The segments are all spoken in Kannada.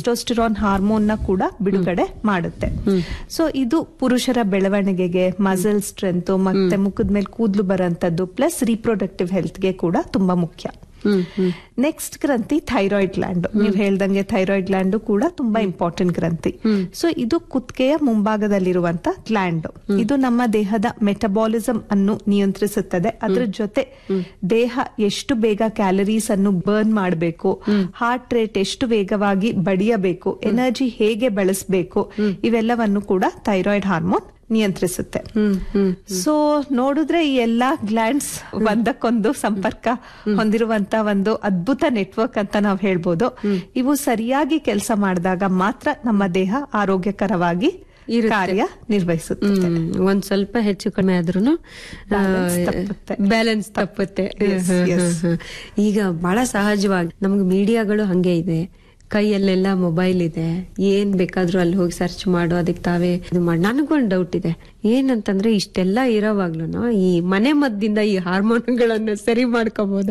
ಟೆಸ್ಟೋಸ್ಟಿರಾನ್ ಹಾರ್ಮೋನ್ ನ ಕೂಡ ಬಿಡುಗಡೆ ಮಾಡುತ್ತೆ ಸೊ ಇದು ಪುರುಷರ ಬೆಳವಣಿಗೆಗೆ ಮಸಲ್ ಸ್ಟ್ರೆಂತ್ ಮತ್ತೆ ಮುಖದ ಮೇಲೆ ಕೂದಲು ಬರೋಂಥದ್ದು ಪ್ಲಸ್ ರೀಪ್ರೊಡಕ್ಟಿವ್ ಹೆಲ್ತ್ಗೆ ಕೂಡ ತುಂಬಾ ಮುಖ್ಯ ಹ್ಮ್ ಹ್ಮ್ ನೆಕ್ಸ್ಟ್ ಗ್ರಂಥಿ ಥೈರಾಯ್ಡ್ ಗ್ಲ್ಯಾಂಡ್ ನೀವ್ ಹೇಳ್ದಂಗೆ ಥೈರಾಯ್ಡ್ ಗ್ಲ್ಯಾಂಡ್ ಕೂಡ ತುಂಬಾ ಇಂಪಾರ್ಟೆಂಟ್ ಗ್ರಂಥಿ ಸೊ ಇದು ಕುತ್ತಿಗೆಯ ಮುಂಭಾಗದಲ್ಲಿರುವಂತ ಗ್ಲ್ಯಾಂಡ್ ಇದು ನಮ್ಮ ದೇಹದ ಮೆಟಬಾಲಿಸಂ ಅನ್ನು ನಿಯಂತ್ರಿಸುತ್ತದೆ ಅದ್ರ ಜೊತೆ ದೇಹ ಎಷ್ಟು ಬೇಗ ಕ್ಯಾಲರೀಸ್ ಅನ್ನು ಬರ್ನ್ ಮಾಡಬೇಕು ಹಾರ್ಟ್ ರೇಟ್ ಎಷ್ಟು ವೇಗವಾಗಿ ಬಡಿಯಬೇಕು ಎನರ್ಜಿ ಹೇಗೆ ಬಳಸಬೇಕು ಇವೆಲ್ಲವನ್ನು ಕೂಡ ಥೈರಾಯ್ಡ್ ಹಾರ್ಮೋನ್ ನಿಯಂತ್ರಿಸುತ್ತೆ ಹ್ಮ್ ಹ್ಮ್ ಸೊ ನೋಡಿದ್ರೆ ಈ ಎಲ್ಲಾ ಗ್ಲ್ಯಾಂಡ್ಸ್ ಒಂದಕ್ಕೊಂದು ಸಂಪರ್ಕ ಹೊಂದಿರುವಂತ ಒಂದು ಅದ್ಭುತ ನೆಟ್ವರ್ಕ್ ಅಂತ ನಾವು ಹೇಳ್ಬೋದು ಇವು ಸರಿಯಾಗಿ ಕೆಲಸ ಮಾಡಿದಾಗ ಮಾತ್ರ ನಮ್ಮ ದೇಹ ಆರೋಗ್ಯಕರವಾಗಿ ಇರುತ್ತೆ. ಕಾರ್ಯ ನಿರ್ವಹಿಸುತ್ತೆ ಹ್ಮ್. ಒಂದ್ ಸ್ವಲ್ಪ ಹೆಚ್ಚು ಕಡಿಮೆ ಆದ್ರೂ Balance ತಪ್ಪುತ್ತೆ. ಬ್ಯಾಲೆನ್ಸ್ ತಪ್ಪುತ್ತೆ Yes, ಹ, ಹ, yes. ಹ. ಈಗ ಬಹಳ ಸಹಜವಾಗಿ ನಮ್ಗೆ ಮೀಡಿಯಾಗಳು ಹಂಗೆ ಇದೆ ಕೈಯಲ್ಲೆಲ್ಲ ಮೊಬೈಲ್ ಇದೆ ಏನ್ ಬೇಕಾದ್ರೂ ಅಲ್ಲಿ ಹೋಗಿ ಸರ್ಚ್ ಮಾಡು ಅದಕ್ಕೆ ತಾವೇ ಇದು ಮಾಡಿ ನನಗೊಂದು ಡೌಟ್ ಇದೆ ಏನಂತಂದ್ರೆ ಇಷ್ಟೆಲ್ಲ ಇರೋವಾಗ್ಲೂ ಈ ಮನೆ ಮದ್ದಿಂದ ಈ ಹಾರ್ಮೋನ್ಗಳನ್ನು ಸರಿ ಮಾಡ್ಕೋಬಹುದ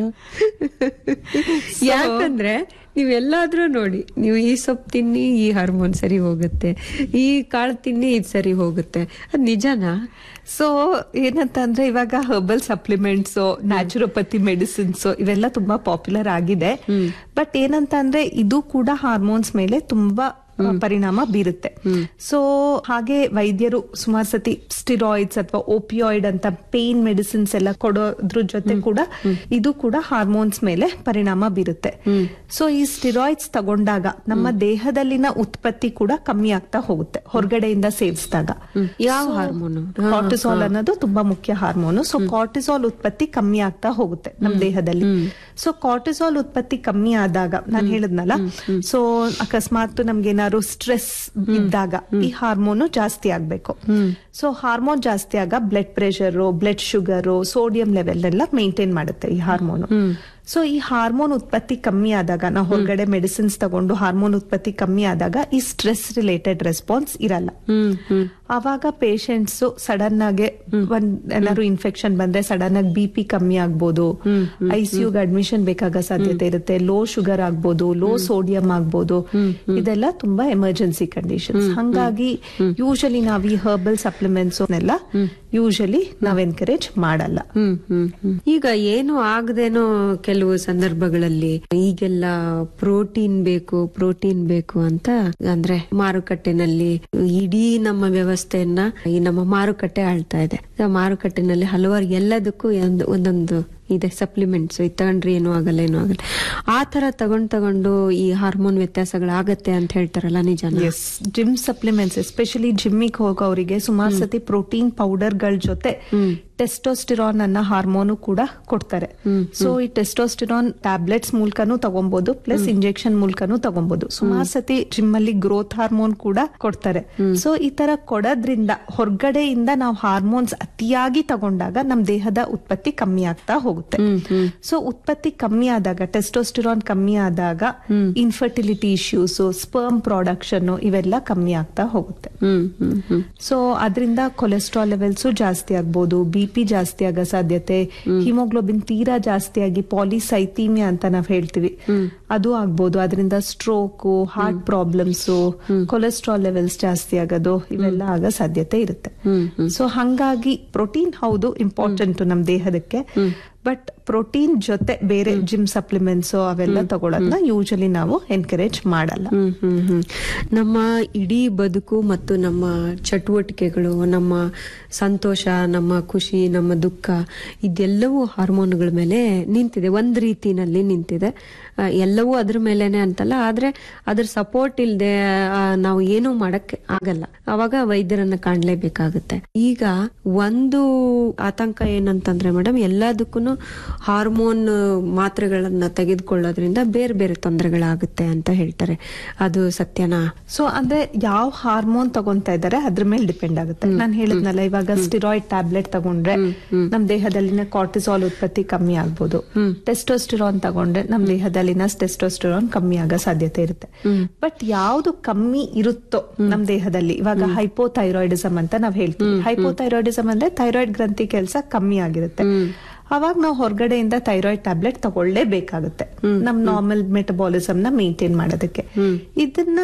ಯಾಕಂದ್ರೆ ನೀವೆಲ್ಲಾದ್ರೂ ನೋಡಿ ನೀವು ಈ ಸೊಪ್ಪು ತಿನ್ನಿ ಈ ಹಾರ್ಮೋನ್ ಸರಿ ಹೋಗುತ್ತೆ ಈ ಕಾಳು ತಿನ್ನಿ ಇದು ಸರಿ ಹೋಗುತ್ತೆ ಅದ್ ನಿಜನಾ ಸೊ ಏನಂತ ಅಂದ್ರೆ ಇವಾಗ ಹರ್ಬಲ್ ಸಪ್ಲಿಮೆಂಟ್ಸ್ ನ್ಯಾಚುರೋಪತಿ ಮೆಡಿಸಿನ್ಸ್ ಇವೆಲ್ಲ ತುಂಬಾ ಪಾಪ್ಯುಲರ್ ಆಗಿದೆ ಬಟ್ ಏನಂತ ಅಂದ್ರೆ ಇದು ಕೂಡ ಹಾರ್ಮೋನ್ಸ್ ಮೇಲೆ ತುಂಬಾ ಆ, ಪರಿಣಾಮ ಬೀರುತ್ತೆ ಸೊ ಹಾಗೆ ವೈದ್ಯರು ಸುಮಾರು ಸತಿ ಸ್ಟಿರಾಯ್ಡ್ಸ್ ಅಥವಾ ಓಪಿಯಾಯ್ಡ್ ಅಂತ ಪೇನ್ ಮೆಡಿಸಿನ್ಸ್ ಎಲ್ಲ ಕೊಡೋದ್ರ ಜೊತೆ ಕೂಡ ಇದು ಕೂಡ ಹಾರ್ಮೋನ್ಸ್ ಮೇಲೆ ಪರಿಣಾಮ ಬೀರುತ್ತೆ ಸೊ ಈ ಸ್ಟಿರಾಯ್ಡ್ಸ್ ತಗೊಂಡಾಗ ನಮ್ಮ ದೇಹದಲ್ಲಿನ ಉತ್ಪತ್ತಿ ಕೂಡ ಕಮ್ಮಿ ಆಗ್ತಾ ಹೋಗುತ್ತೆ ಹೊರಗಡೆಯಿಂದ ಸೇವಿಸಿದಾಗ ಯಾವ ಹಾರ್ಮೋನು ಕಾರ್ಟಿಸಾಲ್ ಅನ್ನೋದು ತುಂಬಾ ಮುಖ್ಯ ಹಾರ್ಮೋನು ಸೊ ಕಾರ್ಟಿಸಾಲ್ ಉತ್ಪತ್ತಿ ಕಮ್ಮಿ ಆಗ್ತಾ ಹೋಗುತ್ತೆ ನಮ್ಮ ದೇಹದಲ್ಲಿ ಸೊ ಕಾರ್ಟಿಸಾಲ್ ಉತ್ಪತ್ತಿ ಕಮ್ಮಿ ಆದಾಗ ನಾನು ಹೇಳಿದ್ನಲ್ಲ ಸೊ ಅಕಸ್ಮಾತ್ ನಮ್ಗೆ ಏನಾದ್ರು ಸ್ಟ್ರೆಸ್ ಇದ್ದಾಗ ಈ ಹಾರ್ಮೋನು ಜಾಸ್ತಿ ಆಗ್ಬೇಕು ಸೊ ಹಾರ್ಮೋನ್ ಜಾಸ್ತಿ ಆಗ blood pressure blood sugar sodium level ಎಲ್ಲ ಮೇಂಟೈನ್ ಮಾಡುತ್ತೆ ಈ ಹಾರ್ಮೋನು ಸೊ ಈ ಹಾರ್ಮೋನ್ ಉತ್ಪತ್ತಿ ಕಮ್ಮಿ ಆದಾಗ ನಾವು ಹೊರಗಡೆ ಮೆಡಿಸಿನ್ಸ್ ತಗೊಂಡು ಹಾರ್ಮೋನ್ ಉತ್ಪತ್ತಿ ಕಮ್ಮಿ ಆದಾಗ ಈ ಸ್ಟ್ರೆಸ್ ರಿಲೇಟೆಡ್ ರೆಸ್ಪಾನ್ಸ್ ಇರಲ್ಲ ಹ್ಮ್ ಹ್ಮ್ ಅವಾಗ ಪೇಷಂಟ್ಸ್ ಸಡನ್ ಆಗಿ ಒಂದ್ ಏನಾದ್ರು ಇನ್ಫೆಕ್ಷನ್ ಬಂದ್ರೆ ಸಡನ್ ಆಗಿ ಬಿ ಪಿ ಕಮ್ಮಿ ಆಗ್ಬೋದು ಐಸಿಯುಗೆ ಅಡ್ಮಿಷನ್ ಬೇಕಾಗೋ ಸಾಧ್ಯತೆ ಇರುತ್ತೆ ಲೋ ಶುಗರ್ ಆಗ್ಬೋದು ಲೋ ಸೋಡಿಯಂ ಆಗ್ಬೋದು ಇದೆಲ್ಲ ತುಂಬಾ ಎಮರ್ಜೆನ್ಸಿ ಕಂಡೀಷನ್ಸ್ ಹಂಗಾಗಿ ಯೂಶಲಿ ನಾವ್ ಈ ಹರ್ಬಲ್ ಸಪ್ಲಿಮೆಂಟ್ಸ್ ಎಲ್ಲ ಯೂಶಲಿ ನಾವ್ ಎನ್ಕರೇಜ್ ಮಾಡಲ್ಲ ಹ್ಮ್ ಹ್ಮ್ ಹ್ಮ್. ಈಗ ಏನು ಆಗದೇನೋ ಕೆಲವು ಸಂದರ್ಭಗಳಲ್ಲಿ ಈಗೆಲ್ಲ ಪ್ರೋಟೀನ್ ಬೇಕು ಪ್ರೋಟೀನ್ ಬೇಕು ಅಂತ ಅಂದ್ರೆ ಮಾರುಕಟ್ಟೆನಲ್ಲಿ ಇಡೀ ನಮ್ಮ ವ್ಯವಸ್ಥೆಯನ್ನ ಈ ನಮ್ಮ ಮಾರುಕಟ್ಟೆ ಆಳ್ತಾ ಇದೆ ಆ ಮಾರುಕಟ್ಟೆನಲ್ಲಿ ಹಲವಾರು ಎಲ್ಲದಕ್ಕೂ ಒಂದು- ಒಂದೊಂದು ಇದೆ ಸಪ್ಲಿಮೆಂಟ್ಸ್ ಇದು ತಗೊಂಡ್ರೆ ಏನು ಆಗಲ್ಲ ಏನು ಆಗಲ್ಲ ಆ ತರ ತಗೊಂಡ್ ತಗೊಂಡು ಈ ಹಾರ್ಮೋನ್ ವ್ಯತ್ಯಾಸಗಳಾಗತ್ತೆ ಅಂತ ಹೇಳ್ತಾರಲ್ಲ ನಿಜಾನ ಎಸ್ ಜಿಮ್ ಸಪ್ಲಿಮೆಂಟ್ಸ್ ಎಸ್ಪೆಷಲಿ ಜಿಮ್ಮಿಗೆ ಹೋಗೋರಿಗೆ ಸುಮಾರು ಸತಿ ಪ್ರೋಟೀನ್ ಪೌಡರ್ ಗಳ ಜೊತೆ ಟೆಸ್ಟೋಸ್ಟಿರಾನ್ ಅನ್ನ ಹಾರ್ಮೋನು ಕೂಡ ಕೊಡ್ತಾರೆ ಸೊ ಈ ಟೆಸ್ಟೋಸ್ಟಿರಾನ್ ಟ್ಯಾಬ್ಲೆಟ್ಸ್ ಮೂಲಕನೂ ತಗೊಬಹುದು ಪ್ಲಸ್ ಇಂಜೆಕ್ಷನ್ ಮೂಲಕನೂ ತಗೊಬಹುದು ಸುಮಾರು ಸತಿ ಜಿಮ್ ಅಲ್ಲಿ ಗ್ರೋತ್ ಹಾರ್ಮೋನ್ ಕೂಡ ಕೊಡ್ತಾರೆ ಸೊ ಈ ತರ ಕೊಡೋದ್ರಿಂದ ಹೊರಗಡೆಯಿಂದ ನಾವು ಹಾರ್ಮೋನ್ಸ್ ಅತಿಯಾಗಿ ತಗೊಂಡಾಗ ನಮ್ ದೇಹದ ಉತ್ಪತ್ತಿ ಕಮ್ಮಿ ಆಗ್ತಾ ಹೋಗುತ್ತೆ ಸೊ ಉತ್ಪತ್ತಿ ಕಮ್ಮಿ ಆದಾಗ ಟೆಸ್ಟೋಸ್ಟಿರಾನ್ ಕಮ್ಮಿ ಆದಾಗ ಇನ್ಫರ್ಟಿಲಿಟಿ ಇಶ್ಯೂಸ್ ಸ್ಪರ್ಮ್ ಪ್ರಾಡಕ್ಷನ್ ಇವೆಲ್ಲ ಕಮ್ಮಿ ಆಗ್ತಾ ಹೋಗುತ್ತೆ ಹ್ಮ್ ಹ್ಮ್ ಹ್ಮ್ ಸೊ ಅದರಿಂದ ಕೊಲೆಸ್ಟ್ರಾಲ್ ಲೆವೆಲ್ಸ್ ಜಾಸ್ತಿ ಆಗ್ಬೋದು ಬಿ ಪಿ ಜಾಸ್ತಿ ಆಗೋ ಸಾಧ್ಯತೆ ಹಿಮೋಗ್ಲೋಬಿನ್ ತೀರಾ ಜಾಸ್ತಿ ಆಗಿ ಪಾಲಿಸೈಥೀಮಿಯಾ ಅಂತ ನಾವ್ ಹೇಳ್ತೀವಿ ಅದು ಆಗ್ಬೋದು ಅದರಿಂದ stroke heart problems cholesterol levels ಜಾಸ್ತಿ ಆಗೋದು ಇವೆಲ್ಲ ಆಗೋ ಸಾಧ್ಯತೆ ಇರುತ್ತೆ ಸೊ ಹಂಗಾಗಿ ಪ್ರೋಟೀನ್ ಹೌದು ಇಂಪಾರ್ಟೆಂಟ್ ನಮ್ ದೇಹದಕ್ಕೆ ಬಟ್ ಪ್ರೋಟೀನ್ ಜೊತೆ ಬೇರೆ ಜಿಮ್ ಸಪ್ಲಿಮೆಂಟ್ಸ್ ಅವೆಲ್ಲ ತಗೊಳೋದನ್ನ ಯೂಶಲಿ ನಾವು ಎನ್ಕರೇಜ್ ಮಾಡಲ್ಲ ಹ್ಮ್ ಹ್ಮ್ ಹ್ಮ್ ನಮ್ಮ ಇಡೀ ಬದುಕು ಮತ್ತು ನಮ್ಮ ಚಟುವಟಿಕೆಗಳು ನಮ್ಮ ಸಂತೋಷ ನಮ್ಮ ಖುಷಿ ನಮ್ಮ ದುಃಖ ಇದೆಲ್ಲವೂ ಹಾರ್ಮೋನ್ಗಳ ಮೇಲೆ ನಿಂತಿದೆ ಒಂದ್ ರೀತಿನಲ್ಲಿ ನಿಂತಿದೆ ಆ, ಎಲ್ಲವೂ ಅದ್ರ ಮೇಲೆನೆ ಅಂತಲ್ಲ ಆದ್ರೆ ಅದ್ರ ಸಪೋರ್ಟ್ ಇಲ್ದೆ ಆ, ನಾವು ಏನೂ ಮಾಡಕ್ಕೆ ಆಗಲ್ಲ ಅವಾಗ ವೈದ್ಯರನ್ನ ಕಾಣ್ಲೇಬೇಕಾಗುತ್ತೆ ಈಗ ಒಂದು ಆತಂಕ ಏನಂತಂದ್ರೆ ಮೇಡಮ್ ಎಲ್ಲದಕ್ಕೂ ಹಾರ್ಮೋನ್ ಮಾತ್ರೆಗಳನ್ನ ತೆಗೆದುಕೊಳ್ಳೋದ್ರಿಂದ ಬೇರೆ ಬೇರೆ ತೊಂದರೆಗಳಾಗುತ್ತೆ ಅಂತ ಹೇಳ್ತಾರೆ ಅದು ಸತ್ಯನಾ ಸೊ ಅಂದ್ರೆ ಯಾವ ಹಾರ್ಮೋನ್ ತಗೊಂತಾ ಇದ್ದಾರೆ ಅದ್ರ ಮೇಲೆ ಡಿಪೆಂಡ್ ಆಗುತ್ತೆ ನಾನು ಹೇಳಿದ್ನಲ್ಲ ಇವಾಗ ಸ್ಟಿರಾಯ್ಡ್ ಟ್ಯಾಬ್ಲೆಟ್ ತಗೊಂಡ್ರೆ ನಮ್ ದೇಹದಲ್ಲಿನ ಕಾರ್ಟಿಸಾಲ್ ಉತ್ಪತ್ತಿ ಕಮ್ಮಿ ಆಗ್ಬೋದು ಟೆಸ್ಟೋಸ್ಟಿರಾನ್ ತಗೊಂಡ್ರೆ ನಮ್ ದೇಹದಲ್ಲಿನ ಟೆಸ್ಟೋಸ್ಟಿರಾನ್ ಕಮ್ಮಿ ಆಗೋ ಸಾಧ್ಯತೆ ಇರುತ್ತೆ ಬಟ್ ಯಾವ್ದು ಕಮ್ಮಿ ಇರುತ್ತೋ ನಮ್ ದೇಹದಲ್ಲಿ ಇವಾಗ ಹೈಪೋಥೈರಾಯ್ಡಿಸಮ್ ಅಂತ ನಾವ್ ಹೇಳ್ತೀವಿ ಹೈಪೋಥೈರಾಯ್ಡಿಸಮ್ ಅಂದ್ರೆ ಥೈರಾಯ್ಡ್ ಗ್ರಂಥಿ ಕೆಲಸ ಕಮ್ಮಿ ಆಗಿರುತ್ತೆ ಅವಾಗ ನಾವು ಹೊರಗಡೆಯಿಂದ ಥೈರಾಯ್ಡ್ ಟ್ಯಾಬ್ಲೆಟ್ ತಗೊಳ್ಳೇಬೇಕಾಗುತ್ತೆ ನಮ್ ನಾರ್ಮಲ್ ಮೆಟಬಾಲಿಸಮ್ ನ ಮೇಂಟೈನ್ ಮಾಡೋದಕ್ಕೆ ಇದನ್ನ